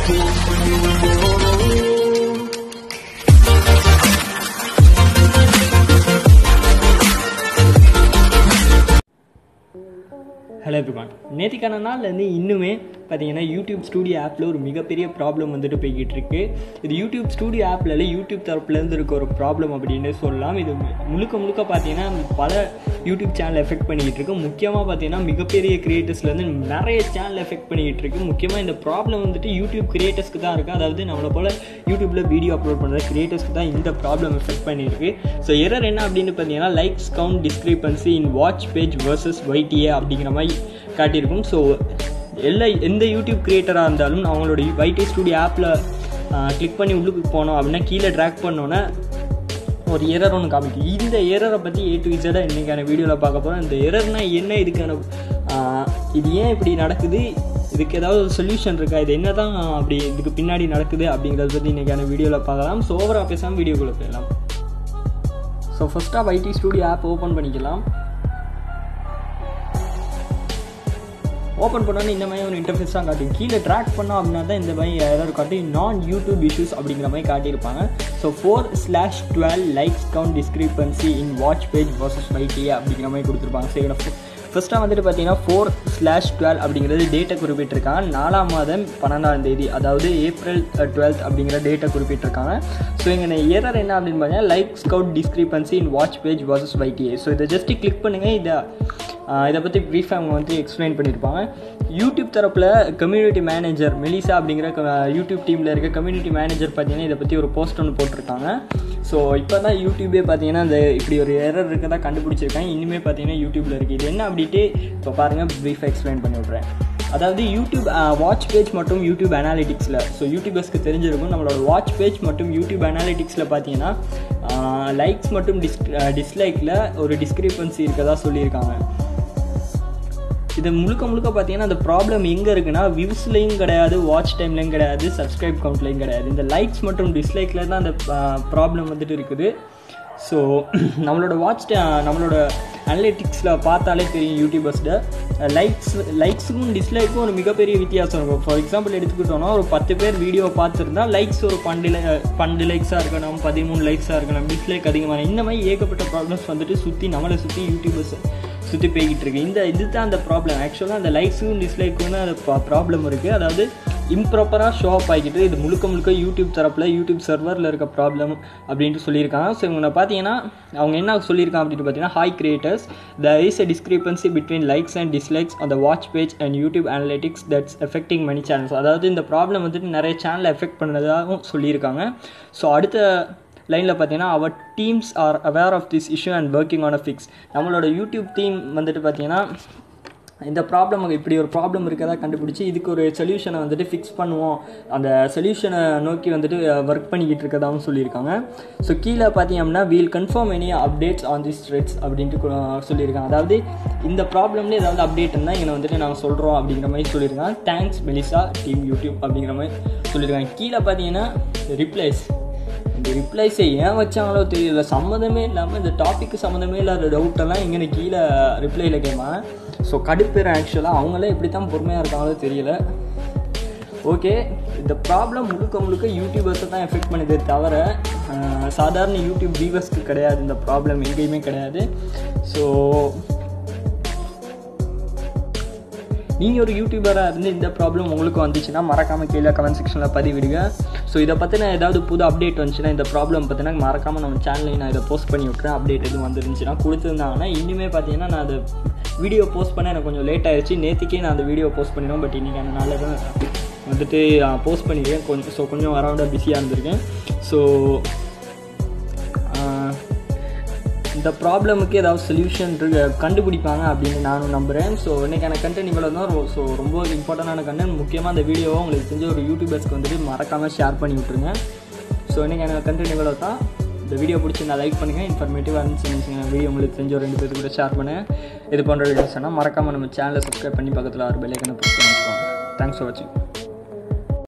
hello everyone நேற்றுக்கான நாள்லேருந்து இன்னுமே பார்த்தீங்கன்னா யூடியூப் ஸ்டூடியோ ஆப்பில் ஒரு மிகப்பெரிய ப்ராப்ளம் வந்துட்டு போய்கிட்டு இருக்கு இது யூடியூப் ஸ்டூடியோ ஆப்பில் யூடியூப் தரப்புலேருந்து இருக்க ஒரு ப்ராப்ளம் அப்படின்னு சொல்லலாம் இது முழுக்க முழுக்க பார்த்தீங்கன்னா பல யூடியூப் சேனல் எஃபெக்ட் பண்ணிக்கிட்டு இருக்கு முக்கியமாக பார்த்தீங்கன்னா மிகப்பெரிய கிரியேட்டர்ஸ்லேருந்து நிறைய சேனல் எஃபெக்ட் பண்ணிக்கிட்டு இருக்கு முக்கியமாக இந்த ப்ராப்ளம் வந்துட்டு யூடியூப் கிரியேட்டர்ஸ்க்கு தான் இருக்குது அதாவது நம்மளை போல் யூடியூப்பில் வீடியோ அப்லோட் பண்ணுற கிரியேட்டர்ஸ்க்கு தான் இந்த ப்ராப்ளம் எஃபெக்ட் பண்ணியிருக்கு ஸோ எரர் என்ன அப்படின்னு பார்த்தீங்கன்னா likes count discrepancy in watch page versus YTA அப்படிங்கிற மாதிரி காட்டியிருக்கும் ஸோ எல்லா எந்த யூடியூப் கிரியேட்டராக இருந்தாலும் அவங்களோட வைடி ஸ்டூடியோ ஆப்பில் கிளிக் பண்ணி உள்ளுக்கு போனோம் அப்படின்னா கீழே ட்ராக் பண்ணோன்னே ஒரு எரர் ஒன்று காமிக்கும் இந்த எரரை பற்றி ஏ டு இசடாக இன்றைக்கான வீடியோவில் பார்க்க போகிறோம் இந்த எரர்னால் என்ன இதுக்கான ஆஹ், இது ஏன் இப்படி நடக்குது இதுக்கு ஏதாவது ஒரு சொல்யூஷன் இருக்கா இது என்ன தான் அப்படி இதுக்கு பின்னாடி நடக்குது அப்படிங்கிறத பற்றி இன்றைக்கான வீடியோவில் பார்க்கலாம் ஸோ ஓவராக பேசாமல் வீடியோக்குள்ளே போயிடலாம் ஸோ ஃபஸ்ட்டாக வைடி ஸ்டூடியோ ஆப் ஓப்பன் பண்ணிக்கலாம் ஓப்பன் பண்ணோன்னே இந்த மாதிரி ஒரு இன்டர்ஃபேஸ் தான் காட்டும் கீழே ட்ராக் பண்ணோம் அப்படின்னா தான் இந்த மாதிரி எரர் காட்டும் நான் யூடியூப் இஷ்யூஸ் அப்படிங்கிற மாதிரி காட்டியிருப்பாங்க so four slash twelve likes count discrepancy in watch page versus YT அப்படிங்கிற மாதிரி கொடுத்துருப்பாங்க ஸோ இதில் ஃபஸ்ட்டாக வந்துட்டு பார்த்தீங்கன்னா ஃபோர் ஸ்லாஷ் டுவெல் அப்படிங்கிறது டேட்டை குறிப்பிட்டிருக்காங்க நாலாம் மாதம் பன்னெண்டாம் தேதி அதாவது ஏப்ரல் டுவெல்த் அப்படிங்கிற டேட்டை குறிப்பிட்டிருக்காங்க ஸோ இங்கே எரர் என்ன அப்படின்னு பார்த்தீங்கன்னா லைக் ஸ்கவுட் discrepancy in watch page versus YTA so இதை ஜஸ்ட்டு கிளிக் பண்ணுங்கள் இதை ஆஹ் இதை பற்றி ப்ரீஃபாக அவங்க வந்து எக்ஸ்பிளைன் பண்ணியிருப்பாங்க யூடியூப் தரப்பில் கம்யூனிட்டி மேனேஜர் மெலிசா அப்படிங்கிற க- யூடியூப் டீமில் இருக்க கம்யூனிட்டி மேனேஜர் பார்த்தீங்கன்னா இதை பற்றி ஒரு போஸ்ட் ஒன்று போட்டிருக்காங்க ஸோ இப்போ தான் யூடியூபே பார்த்தீங்கன்னா இந்த இப்படி ஒரு எரர் இருக்கதா கண்டுபிடிச்சிருக்காங்க இனிமே பார்த்தீங்கன்னா யூடியூப்பில் இருக்குது இது என்ன அப்படின்ட்டு இப்போ பாருங்கள் ப்ரீஃபாக எக்ஸ்பிளைன் பண்ணி விட்றேன் அதாவது யூடியூப் வாட்ச் பேஜ் மற்றும் யூடியூப் அனாலிட்டிக்ஸில் ஸோ யூடியூபர்ஸ்க்கு தெரிஞ்சிருக்கும் நம்மளோட வாட்ச் பேஜ் மற்றும் யூடியூப் அனாலிட்டிக்ஸில் பார்த்தீங்கன்னா லைக்ஸ் மற்றும் டிஸ் டிஸ்லைக்கில் ஒரு டிஸ்கிரிப்பன்சி இருக்கதா சொல்லியிருக்காங்க இது முழுக்க முழுக்க பார்த்தீங்கன்னா அந்த ப்ராப்ளம் எங்கே இருக்குன்னா வியூஸ்லேயும் கிடையாது வாட்ச் டைம்லேயும் கிடையாது சப்ஸ்கிரைப் கவுண்ட்லேயும் கிடையாது இந்த லைக்ஸ் மற்றும் டிஸ்லைக்கில் தான் அந்த ப்ராப்ளம் வந்துட்டு இருக்குது ஸோ நம்மளோட வாட்ச் நம்மளோட அனலிட்டிக்ஸில் பார்த்தாலே தெரியும் யூடியூபர்ஸ்ட லைக்ஸ் லைக்ஸுக்கும் டிஸ்லைக்கும் ஒரு மிகப்பெரிய வித்தியாசம் இருக்கும் ஃபார் எக்ஸாம்பிள் எடுத்துக்கிட்டோம்னா ஒரு பத்து பேர் வீடியோ பார்த்துருந்தா லைக்ஸ் ஒரு பன்னெண்டு பன்னெண்டு லைக்ஸாக இருக்கணும் பதிமூணு லைக்ஸாக இருக்கணும் டிஸ்லைக் அதிகமான இந்த மாதிரி ஏகப்பட்ட ப்ராப்ளம்ஸ் வந்துட்டு சுற்றி நம்மளை சுற்றி யூடியூபர்ஸ் சுற்றி போய்கிட்டு இருக்கு இந்த இதுதான் அந்த ப்ராப்ளம் ஆக்சுவலாக அந்த லைக்ஸுக்கும் டிஸ்லைக்கும் தான் அந்த ப்ராப்ளம் இருக்குது அதாவது இம்ப்ராப்பராக ஷோ அப் ஆகிக்கிட்டு இது முழுக்க முழுக்க யூடியூப் தரப்பில் யூடியூப் சர்வரில் இருக்க ப்ராப்ளம் அப்படின்ட்டு சொல்லியிருக்காங்க ஸோ இவங்க பார்த்தீங்கன்னா அவங்க என்ன சொல்லியிருக்காங்க அப்படின்னு பார்த்தீங்கன்னா hi creators there is a discrepancy between likes and dislikes on the watch page and YouTube analytics that's affecting many channels அதாவது இந்த ப்ராப்ளம் வந்துட்டு நிறைய சேனலை எஃபெக்ட் பண்ணதாகவும் சொல்லியிருக்காங்க ஸோ அடுத்த லைனில் பார்த்தீங்கன்னா our teams are aware of this issue and working on a fix நம்மளோட யூடியூப் டீம் வந்துட்டு பார்த்தீங்கன்னா இந்த ப்ராப்ளம் இப்படி ஒரு ப்ராப்ளம் இருக்கதா கண்டுபிடிச்சி இதுக்கு ஒரு சொல்யூஷனை வந்துட்டு ஃபிக்ஸ் பண்ணுவோம் அந்த சொல்யூஷனை நோக்கி வந்துட்டு ஒர்க் பண்ணிக்கிட்டு இருக்கதாகவும் சொல்லியிருக்காங்க ஸோ கீழே பார்த்தீங்க அப்படின்னா we'll confirm any updates on this threads அப்படின்ட்டு கு- சொல்லியிருக்காங்க அதாவது இந்த ப்ராப்ளம்ல ஏதாவது அப்டேட் இருந்தால் இங்கே வந்துட்டு நாங்கள் சொல்கிறோம் அப்படிங்கிற மாதிரி சொல்லியிருக்காங்க தேங்க்ஸ் மெலிசா டீம் யூடியூப் அப்படிங்கிற மாதிரி சொல்லியிருக்காங்க கீழே பார்த்தீங்கன்னா ரிப்ளைஸ் இந்த ரிப்ளைஸை ஏன் வச்சாங்களோ தெரியல சம்மந்தமே இல்லாமல் இந்த டாபிக்கு சம்மந்தமே இல்லாத டவுட்டெல்லாம் இங்கே கீழே ரிப்ளையில் கேட்பாங்க ஸோ கடுப்பேறேன் ஆக்சுவலாக அவங்களே எப்படி தான் பொறுமையாக இருக்காங்களோ தெரியல ஓகே இந்த ப்ராப்ளம் முழுக்க முழுக்க யூடியூபர்ஸை தான் எஃபெக்ட் பண்ணுதே தவிர அஹ், சாதாரண யூடியூப் வியூவர்ஸ்க்கு கிடையாது இந்த ப்ராப்ளம் எங்கேயுமே கிடையாது ஸோ நீங்கள் ஒரு யூடியூபராக இருந்து இந்த ப்ராப்ளம் உங்களுக்கு வந்துச்சுன்னா மறக்காமல் கீழே கமெண்ட் செக்ஷனில் பதிவிடுங்க ஸோ இதை பற்றின ஏதாவது புது அப்டேட் வந்துச்சுன்னா இந்த ப்ராப்ளம் பற்றினா மறக்காமல் நம்ம சேனலையும் நான் இதை போஸ்ட் பண்ணி விட்றேன் அப்டேட் எதுவும் வந்துருந்துச்சுன்னா கொடுத்துருந்தாங்கன்னா இனிமே பார்த்தீங்கன்னா நான் அதை வீடியோ போஸ்ட் பண்ண எனக்கு கொஞ்சம் லேட் ஆயிடுச்சு நேற்றுக்கே நான் அந்த வீடியோ போஸ்ட் பண்ணிடுவேன் பட் இன்றைக்கி அந்த நாளில் தான் வந்துட்டு போஸ்ட் பண்ணிடுவேன் கொஞ்சம் ஸோ கொஞ்சம் அரௌண்டாக பிஸியாக இருந்திருக்கேன் ஸோ இந்த ப்ராப்ளமுக்கு ஏதாவது சொல்யூஷன் கண்டுபிடிப்பாங்க அப்படின்னு நானும் நம்புகிறேன் ஸோ இன்றைக்கான கண்டென்ட் இவ்வளோ தான் ஸோ ரொம்ப இம்பார்ட்டண்டான கண்டென்ட் முக்கியமாக அந்த வீடியோவை உங்களுக்கு தெரிஞ்ச ஒரு யூடியூபர்ஸ்க்கு வந்துட்டு மறக்காமல் ஷேர் பண்ணி விட்ருங்க ஸோ இன்றைக்கான கண்டென்ட் இவ்வளோ தான் இந்த வீடியோ பிடிச்சிருந்தா லைக் பண்ணுங்கள் இன்ஃபர்மேட்டிவாக இருந்துச்சு வீடியோ உங்களுக்கு தெரிஞ்ச ஒரு ரெண்டு பேர் கூட ஷேர் பண்ணுங்கள் இது போன்ற வீடியோஸ் மறக்காமல் நம்ம சேனலை சப்ஸ்கிரைப் பண்ணி பக்கத்தில் ஒரு பெல்லைக்கனை ப்ரெஸ் பண்ணி வச்சுக்கோங்க தேங்க்ஸ் ஃபார் வாட்சிங்